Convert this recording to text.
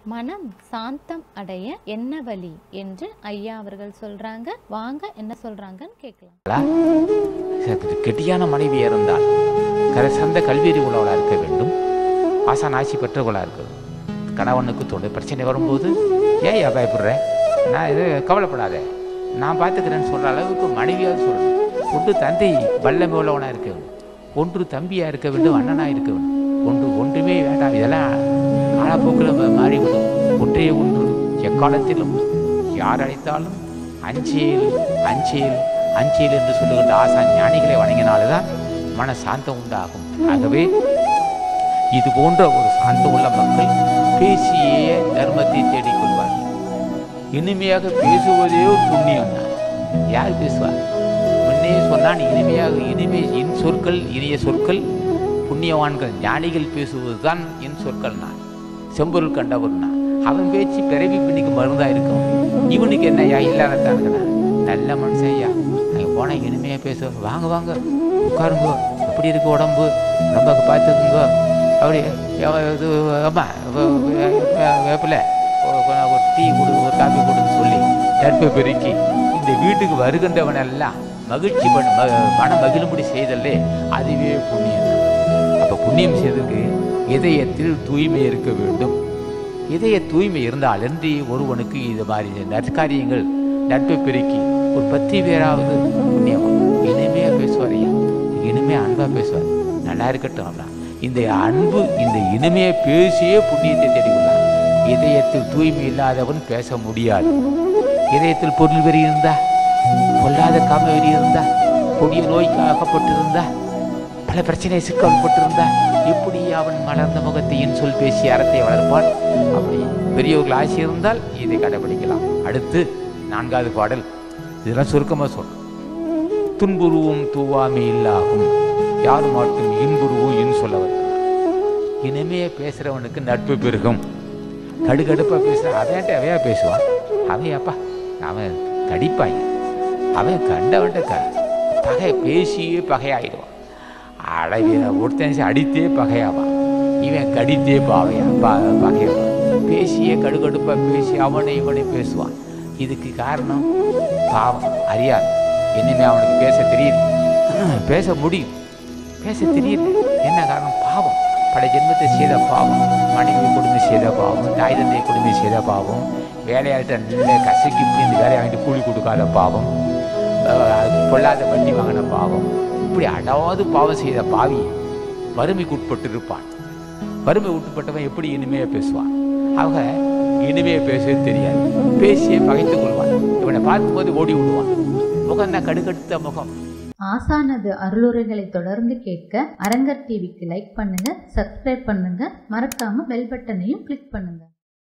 மனம் சாந்தம் அடைய என்ன வழி என்று ஐயா அவர்கள் சொல்றாங்க வாங்க என்ன சொல்றாங்கன்னு கேட்கலாம் சற்று கெட்டியான மனைவியாக இருந்தால் கரை சந்த கல்வியறி உள்ளவளாக இருக்க வேண்டும் ஆசான் ஆட்சி பெற்றவளாக இருக்க வேண்டும் கணவனுக்கு தொண்டு பிரச்சனை வரும்போது ஏன் ஏன் பயப்படுற நான் இது கவலைப்படாத நான் பார்த்துக்கிறேன்னு சொல்கிற அளவுக்கு மனைவியாக சொல்லணும் ஒன்று தந்தை வல்லமை உள்ளவனாக இருக்க வேண்டும் ஒன்று தம்பியாக இருக்க வேண்டும் அண்ணனாக இருக்க வேண்டும் ஒன்று ஒன்றுமே வேண்டாம் இதெல்லாம் காலப்போக்கில் மாறிவிடும் ஒன்றே ஒன்று எக்காலத்திலும் யார் அழைத்தாலும் அஞ்சேல் அஞ்சேல் அஞ்சேல் என்று சொல்லுகின்ற ஆசான் ஞானிகளை வணங்கினால்தான் மன சாந்தம் உண்டாகும் ஆகவே இது போன்ற ஒரு சாந்தம் உள்ள மக்கள் பேசியே தர்மத்தை தேடிக்கொள்வார்கள் இனிமையாக பேசுவதே ஒரு புண்ணியம் தான் யார் பேசுவார் முன்னே சொன்னான் இனிமையாக இனிமை இன் சொற்கள் இனிய சொற்கள் புண்ணியவான்கள் ஞானிகள் பேசுவது தான் இன் சொற்கள் நான் செம்பொருள் கண்டவர் நான் அவன் பேச்சு பிறவி பின்னிக்கு மருந்தா இருக்கும் இவனுக்கு என்ன ஐயா இல்லாதத்தானுங்கண்ணா நல்ல மனுஷன் ஐயா அங்கே போனால் இனிமையாக பேச வாங்க வாங்க உட்காருங்க எப்படி இருக்கு உடம்பு ரொம்ப பார்த்துக்குங்க அப்படி எவ- இது அம்மா வேப்பில் ஒரு டீ கொடு ஒரு காபி கொடுன்னு சொல்லி நட்பை பெருக்கி இந்த வீட்டுக்கு வருகின்றவனெல்லாம் மகிழ்ச்சி பண்ண ம- மன மகிழும்படி செய்தல்லே அதுவே புண்ணியம் தான் அப்போ புண்ணியம் செய்ததுக்கு இதயத்தில் தூய்மை இருக்க வேண்டும் இதய தூய்மை இருந்தால் என்று ஒருவனுக்கு இது மாதிரி நற்காரியங்கள் நட்பை பெருக்கி ஒரு பத்து பேராவது புண்ணியம் இனிமையாக பேசுவார் ஐயா இனிமையாக அன்பாக பேசுவார் நல்லா இருக்கட்டும் அப்படின்னா இந்த அன்பு இந்த இனிமையை பேசியே புண்ணியத்தை தேடிக்கொள்ளார் இதயத்தில் தூய்மை இல்லாதவன் பேச முடியாது இதயத்தில் பொருள் வெறி இருந்தா பொல்லாத காம வெறி இருந்தா கொடிய நோய்க்கு ஆகப்பட்டிருந்தா பல பிரச்சனை சிக்கப்பட்டிருந்தா எப்படி அவன் மலர்ந்த முகத்தை என் சொல் பேசி அறத்தை வளர்ப்பான் அப்படி பெரியவர்கள் ஆசி இருந்தால் இதை கடைபிடிக்கலாம் அடுத்து நான்காவது பாடல் இதெல்லாம் சுருக்கமாக சொல்றேன் துன்புருவும் தூவாமை இல்லாகும் யார் மாட்டும் இன்புருவும் இன் சொல்லவர் இனிமையே பேசுறவனுக்கு நட்பு பெருகும் கடுகடுப்பா பேசுற அவன்கிட்ட அவையா பேசுவான் அவன் அப்பா அவன் கடிப்பாய் அவன் கண்டவன்ட்ட க பகை பேசியே பகையாயிடுவான் அழகிய ஒருத்தன் அடித்தே பகையாவான் இவன் கடித்தே பாவையா ப பகையாவான் பேசியே கடுகடுப்பா பேசி அவனை இவனை பேசுவான் இதுக்கு காரணம் பாவம் அறியாது இனிமே அவனுக்கு பேச தெரியுது பேச முடியும் பேச தெரியல என்ன காரணம் பாவம் பல ஜென்மத்தை செய்த பாவம் மனைவி கொடுமை செய்த பாவம் தாய் தந்தை கொடுமை செய்த பாவம் வேலையாள்கிட்ட நல்ல கசக்கி பிடிந்து வேலையை வாங்கிட்டு கூலி கொடுக்காத பாவம் அஹ், பொல்லாத வட்டி வாங்கின பாவம் இப்படி அடாவது பாவம் செய்த பாவி வறுமைக்கு உட்பட்டு இருப்பான் வறுமை உட்பட்டவன் எப்படி இனிமையாக பேசுவான் அவங்க இனிமையாக பேசவே தெரியாது பேசியே பகைத்துக் கொள்வான் இவனை பார்க்கும்போது ஓடி விடுவான் முகம் தான் கடுகடுத்த முகம் ஆசானது அருளுரைகளை தொடர்ந்து கேட்க அரங்கர் டிவிக்கு லைக் பண்ணுங்க சப்ஸ்கிரைப் பண்ணுங்க மறக்காம பெல் பட்டனையும் கிளிக் பண்ணுங்க